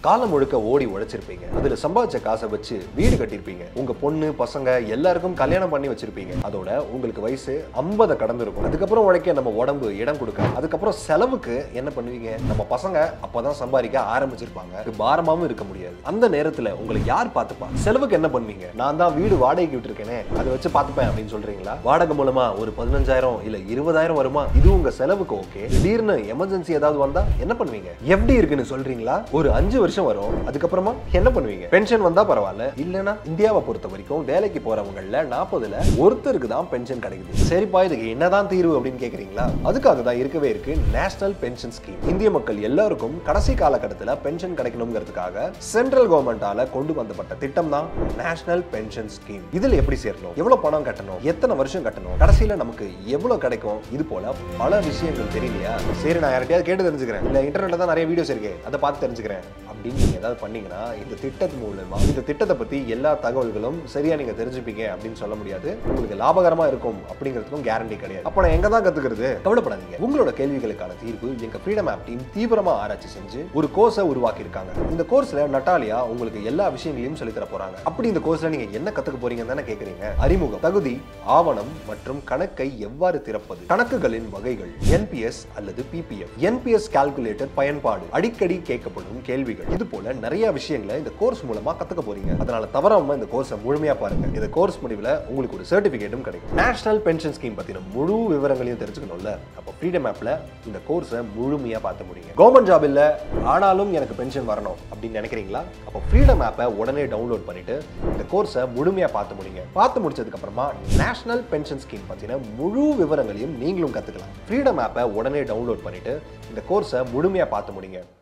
காலம் முழுக்க ஓடி உழைச்சிருப்பீங்க அதுல சம்பாதிச்ச காசை வச்சு வீடு கட்டியிருப்பீங்க உங்க பொண்ணு பசங்க எல்லாருக்கும் கல்யாணம் பண்ணி வச்சிருப்பீங்க அதோட உங்களுக்கு வயசு 50 கடந்திருக்கும் அதுக்கப்புறம் உழைக்க நம்ம உடம்பு இடம் கொடுக்க அதுக்கப்புறம் செலவுக்கு என்ன பண்ணுவீங்க நம்ம பசங்க அப்பதான் சம்பாதிக்க ஆரம்பிச்சிருப்பாங்க இது பாரமாவும் இருக்க முடியாது அந்த நேரத்துல உங்களை யார் பார்த்துப்பா செலவுக்கு என்ன பண்ணுவீங்க நான் தான் வீடு வாடகைக்கு விட்டுருக்கேனே அதை வச்சு பார்த்துப்பேன் அப்படின்னு சொல்றீங்களா வாடகை மூலமா ஒரு பதினஞ்சாயிரம் இல்ல இருபதாயிரம் வருமா இது உங்க செலவுக்கு ஓகே திடீர்னு எமர்ஜென்சி ஏதாவது வந்தா என்ன பண்ணுவீங்க எப்படி இருக்குன்னு சொல்றீங்களா ஒரு அஞ்சு வருஷம் வரும் அதுக்கப்புறமா என்ன பண்ணுவீங்க பென்ஷன் வந்தா பரவாயில்ல இல்லனா இந்தியாவை பொறுத்த வரைக்கும் வேலைக்கு போறவங்கல நாற்பதுல ஒருத்தருக்கு தான் பென்ஷன் கிடைக்குது சரிப்பா இதுக்கு என்னதான் தீர்வு அப்படின்னு கேக்குறீங்களா அதுக்காக தான் இருக்கவே இருக்கு நேஷனல் பென்ஷன் ஸ்கீம் இந்திய மக்கள் எல்லாருக்கும் கடைசி காலகட்டத்தில் பென்ஷன் கிடைக்கணுங்கிறதுக்காக சென்ட்ரல் கவர்மெண்டால கொண்டு வந்தப்பட்ட திட்டம் தான் நேஷனல் பென்ஷன் ஸ்கீம் இதுல எப்படி சேரணும் எவ்வளவு பணம் கட்டணும் எத்தனை வருஷம் கட்டணும் கடைசியில நமக்கு எவ்வளவு கிடைக்கும் இது போல பல விஷயங்கள் தெரியலையா சரி நான் யார்கிட்டயாவது கேட்டு தெரிஞ்சுக்கிறேன் இல்ல இன்டர்நெட்ல தான் நிறைய வீடியோஸ் இருக்கு அதை பார்த்து தெரிஞ்சுக்கிறேன் அப்படின்னு நீங்க ஏதாவது பண்ணீங்கன்னா இந்த திட்டத்து மூலமா இந்த திட்டத்தை பத்தி எல்லா தகவல்களும் சரியா நீங்க தெரிஞ்சுப்பீங்க அப்படின்னு சொல்ல முடியாது உங்களுக்கு லாபகரமா இருக்கும் அப்படிங்கிறதுக்கும் கேரண்டி கிடையாது அப்ப நான் எங்க தான் கத்துக்கிறது கவலைப்படாதீங்க உங்களோட கேள்விகளுக்கான தீர்வு எங்க ஃப்ரீடம் ஆப் டீம் தீவிரமா ஆராய்ச்சி செஞ்சு ஒரு கோர்ஸை உருவாக்கி இருக்காங்க இந்த கோர்ஸ்ல நட்டாலியா உங்களுக்கு எல்லா விஷயங்களையும் சொல்லித் தர போறாங்க அப்படி இந்த கோர்ஸ்ல நீங்க என்ன கத்துக்க போறீங்கன்னு தானே கேக்குறீங்க அறிமுகம் தகுதி ஆவணம் மற்றும் கணக்கை எவ்வாறு திறப்பது கணக்குகளின் வகைகள் என்பிஎஸ் அல்லது பிபிஎஃப் என்பிஎஸ் கால்குலேட்டர் பயன்பாடு அடிக்கடி கேட்கப்படும் கேள்விகள் இது போல நிறைய விஷயங்களை இந்த கோர்ஸ் மூலமா கத்துக்க போறீங்க அதனால தவறாம இந்த கோர்ஸை முழுமையா பாருங்க இந்த கோர்ஸ் முடிவுல உங்களுக்கு ஒரு சர்டிபிகேட்டும் கிடைக்கும் நேஷனல் பென்ஷன் ஸ்கீம் பத்தின முழு விவரங்களையும் தெரிஞ்சுக்கணும்ல அப்போ ஃப்ரீடம் ஆப்ல இந்த கோர்ஸை முழுமையா பார்த்து முடியுங்க கவர்மெண்ட் ஜாப் இல்ல ஆனாலும் எனக்கு பென்ஷன் வரணும் அப்படின்னு நினைக்கிறீங்களா அப்போ ஃப்ரீடம் ஆப்பை உடனே டவுன்லோட் பண்ணிட்டு இந்த கோர்ஸை முழுமையா பார்த்து முடியுங்க பார்த்து முடிச்சதுக்கு அப்புறமா நேஷனல் பென்ஷன் ஸ்கீம் பத்தின முழு விவரங்களையும் நீங்களும் கத்துக்கலாம் ஃப்ரீடம் ஆப்பை உடனே டவுன்லோட் பண்ணிட்டு இந்த கோர்ஸை முழுமையா பார்த்து முடிங்க